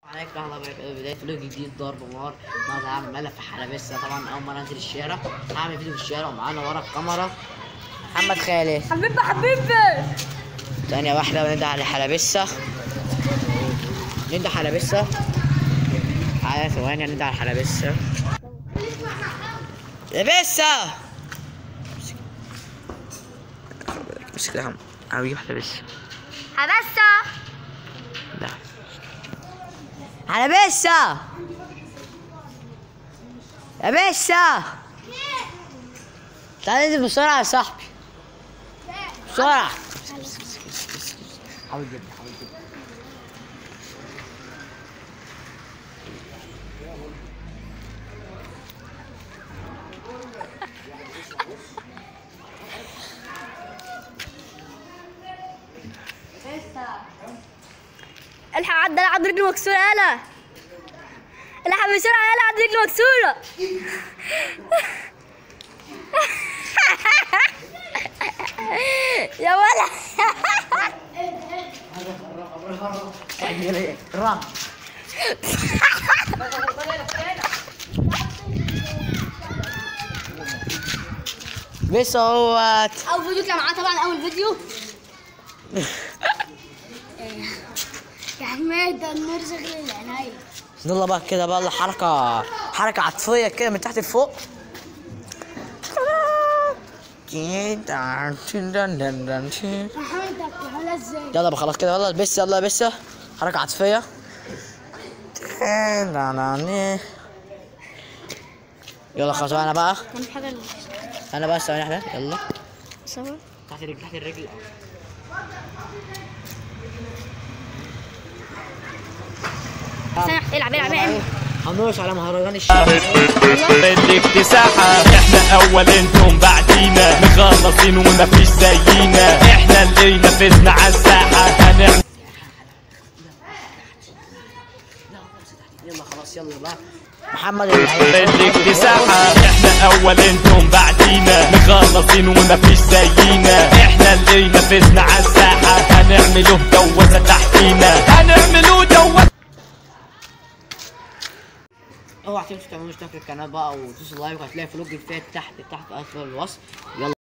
عليكم ورحمة الله وبركاته بداية فيديو جديد ضرب نار النهارده هعمل ملف في حلبسة طبعا أول مرة أنزل الشارع هعمل فيديو في الشارع ومعانا ورا الكاميرا محمد خالد حبيبي حبيبي ثانية واحدة وندى على حلبسة ندى حلبسة على ثواني ندى على حلبسة حلبسة امسك لها أجيب حلبسة حبسة ده على بسة يا بسة تعال ننزل بسرعة يا صاحبي بسرعة حاول جدا حاول جدا الحق عدى عند رجله مكسورة يلا الحق بسرعة يلا عند رجله مكسورة يا ولا رام بس اهوت أول فيديو كان معاه طبعا أول فيديو يا حماد ده النور شغل العناية يلا بقى كده بقى حركة حركة عاطفية كده من تحت لفوق محمد انت بتعملها ازاي؟ يلا بقى خلاص كده يلا البس يلا بس حركة عاطفية يلا خلاص انا بقى كان حاجة انا بقى ثواني واحدة يلا صور تحت الرجل تحت الرجل العب العب العب هنرقص على مهرجان الشعب الاكتساحة احنا اول انتم بعدينا مخلصين ومفيش زينا احنا اللي نفذنا على الساحة هنعمل يلا خلاص يلا بقى محمد اللي الاكتساحة احنا اول انتم بعدينا مخلصين ومفيش زينا احنا اللي نفذنا على الساحة هنعمله دوسة تحتينا هنعمله دوسة اوعى تنسوا تعملوا اشتراك في القناه بقى وتدوسوا لايك وهتلاقي فلوج فات تحت تحت اسفل الوصف يلا